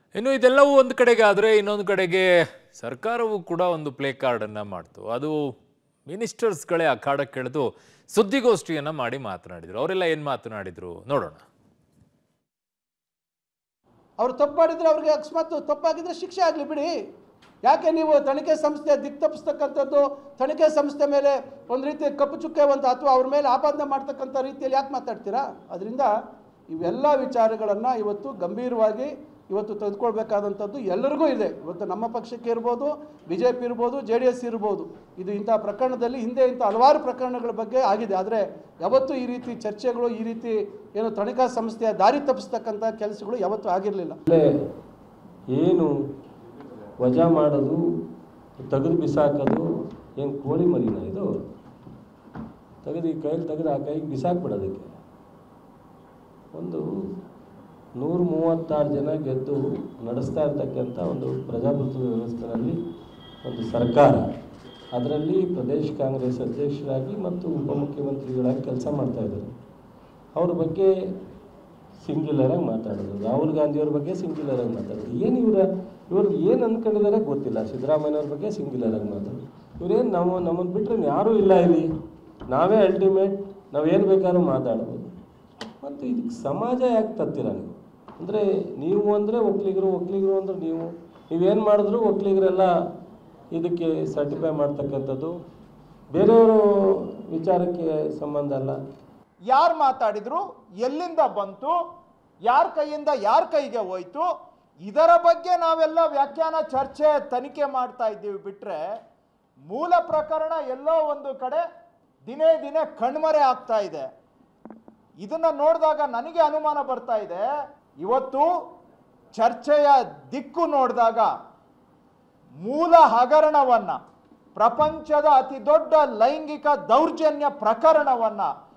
ಇನ್ನು ಇದೆಲ್ಲವೂ ಒಂದು ಕಡೆಗೆ ಆದರೆ ಇನ್ನೊಂದು ಕಡೆಗೆ ಸರ್ಕಾರವು ಕೂಡ ಒಂದು ಪ್ಲೇ ಕಾರ್ಡನ್ನು ಮಾಡ್ತು ಅದು ಮಿನಿಸ್ಟರ್ಸ್ಗಳೇ ಅಖಾಡಕ್ಕೆಳೆದು ಸುದ್ದಿಗೋಷ್ಠಿಯನ್ನು ಮಾಡಿ ಮಾತನಾಡಿದರು ಅವರೆಲ್ಲ ಏನು ಮಾತನಾಡಿದರು ನೋಡೋಣ ಅವ್ರು ತಪ್ಪು ಮಾಡಿದ್ರೆ ಅವ್ರಿಗೆ ಅಕಸ್ಮಾತ್ ತಪ್ಪಾಗಿದ್ರೆ ಶಿಕ್ಷೆ ಆಗಲಿ ಬಿಡಿ ಯಾಕೆ ನೀವು ತನಿಖೆ ಸಂಸ್ಥೆ ದಿಕ್ ತಪ್ಪಿಸ್ತಕ್ಕಂಥದ್ದು ತನಿಖೆ ಸಂಸ್ಥೆ ಮೇಲೆ ಒಂದು ರೀತಿ ಕಪ್ಪು ಚುಕ್ಕೆ ಒಂದು ಅಥವಾ ಅವ್ರ ಮೇಲೆ ಆಪಾದನೆ ಮಾಡ್ತಕ್ಕಂಥ ರೀತಿಯಲ್ಲಿ ಯಾಕೆ ಮಾತಾಡ್ತೀರಾ ಅದರಿಂದ ಇವೆಲ್ಲ ವಿಚಾರಗಳನ್ನು ಇವತ್ತು ಗಂಭೀರವಾಗಿ ಇವತ್ತು ತೆಗೆದುಕೊಳ್ಬೇಕಾದಂಥದ್ದು ಎಲ್ಲರಿಗೂ ಇದೆ ಇವತ್ತು ನಮ್ಮ ಪಕ್ಷಕ್ಕೆ ಇರ್ಬೋದು ಬಿ ಜೆ ಪಿ ಇರ್ಬೋದು ಜೆ ಡಿ ಎಸ್ ಇರ್ಬೋದು ಇದು ಇಂಥ ಪ್ರಕರಣದಲ್ಲಿ ಹಿಂದೆ ಇಂಥ ಹಲವಾರು ಪ್ರಕರಣಗಳ ಬಗ್ಗೆ ಆಗಿದೆ ಆದರೆ ಯಾವತ್ತೂ ಈ ರೀತಿ ಚರ್ಚೆಗಳು ಈ ರೀತಿ ಏನು ತನಿಖಾ ಸಂಸ್ಥೆಯ ದಾರಿ ತಪ್ಪಿಸ್ತಕ್ಕಂಥ ಕೆಲಸಗಳು ಯಾವತ್ತೂ ಆಗಿರಲಿಲ್ಲ ಅಲ್ಲೇ ಏನು ವಜಾ ಮಾಡೋದು ತೆಗೆದು ಬಿಸಾಕೋದು ಏನು ಕೋಳಿ ಮರಿನ ಇದು ತೆಗೆದು ಈ ಕೈಲಿ ತೆಗೆದು ಆ ಕೈಗೆ ಬಿಸಾಕ್ಬಿಡೋದಕ್ಕೆ ಒಂದು ನೂರ ಮೂವತ್ತಾರು ಜನ ಗೆದ್ದು ನಡೆಸ್ತಾ ಇರ್ತಕ್ಕಂಥ ಒಂದು ಪ್ರಜಾಪ್ರಭುತ್ವ ವ್ಯವಸ್ಥೆಯಲ್ಲಿ ಒಂದು ಸರ್ಕಾರ ಅದರಲ್ಲಿ ಪ್ರದೇಶ ಕಾಂಗ್ರೆಸ್ ಅಧ್ಯಕ್ಷರಾಗಿ ಮತ್ತು ಉಪಮುಖ್ಯಮಂತ್ರಿಗಳಾಗಿ ಕೆಲಸ ಮಾಡ್ತಾ ಇದ್ದಾರೆ ಅವ್ರ ಬಗ್ಗೆ ಸಿಂಗ್ಯುಲರ್ ಆಗಿ ಮಾತಾಡೋದು ರಾಹುಲ್ ಗಾಂಧಿಯವ್ರ ಬಗ್ಗೆ ಸಿಂಗ್ಯುಲರ್ ಆಗಿ ಮಾತಾಡೋದು ಏನು ಇವರ ಇವರು ಏನು ಅಂದ್ಕೊಂಡಿದ್ದಾರೆ ಗೊತ್ತಿಲ್ಲ ಸಿದ್ದರಾಮಯ್ಯವ್ರ ಬಗ್ಗೆ ಸಿಂಗ್ಯುಲರ್ ಆಗಿ ಮಾತಾಡೋದು ಇವ್ರೇನು ನಾವು ನಮ್ಮನ್ನು ಬಿಟ್ಟರೆ ಯಾರೂ ಇಲ್ಲ ಇಲ್ಲಿ ನಾವೇ ಅಲ್ಟಿಮೇಟ್ ನಾವೇನು ಬೇಕಾದ್ರೂ ಮಾತಾಡ್ಬೋದು ಮತ್ತು ಇದಕ್ಕೆ ಸಮಾಜ ಯಾಕೆ ತರ್ತೀರ ನೀವು ಅಂದರೆ ನೀವು ಅಂದರೆ ಒಕ್ಕಲಿಗರು ಒಕ್ಕಲಿಗರು ಅಂದರೆ ನೀವು ನೀವೇನು ಮಾಡಿದ್ರು ಒಕ್ಕಲಿಗರೆಲ್ಲ ಇದಕ್ಕೆ ಸರ್ಟಿಫೈ ಮಾಡ್ತಕ್ಕಂಥದ್ದು ಬೇರೆಯವರು ವಿಚಾರಕ್ಕೆ ಸಂಬಂಧ ಅಲ್ಲ ಯಾರು ಮಾತಾಡಿದ್ರು ಎಲ್ಲಿಂದ ಬಂತು ಯಾರ ಕೈಯಿಂದ ಯಾರ ಕೈಗೆ ಹೋಯ್ತು ಇದರ ಬಗ್ಗೆ ನಾವೆಲ್ಲ ವ್ಯಾಖ್ಯಾನ ಚರ್ಚೆ ತನಿಖೆ ಮಾಡ್ತಾ ಇದ್ದೀವಿ ಬಿಟ್ರೆ ಮೂಲ ಪ್ರಕರಣ ಎಲ್ಲೋ ಒಂದು ಕಡೆ ದಿನೇ ದಿನೇ ಕಣ್ಮರೆ ಆಗ್ತಾ ಇದೆ ಇದನ್ನ ನೋಡಿದಾಗ ನನಗೆ ಅನುಮಾನ ಬರ್ತಾ ಇದೆ ಇವತ್ತು ಚರ್ಚೆಯ ದಿಕ್ಕು ನೋಡಿದಾಗ ಮೂಲ ಹಗರಣವನ್ನ ಪ್ರಪಂಚದ ಅತಿ ದೊಡ್ಡ ಲೈಂಗಿಕ ದೌರ್ಜನ್ಯ ಪ್ರಕರಣವನ್ನ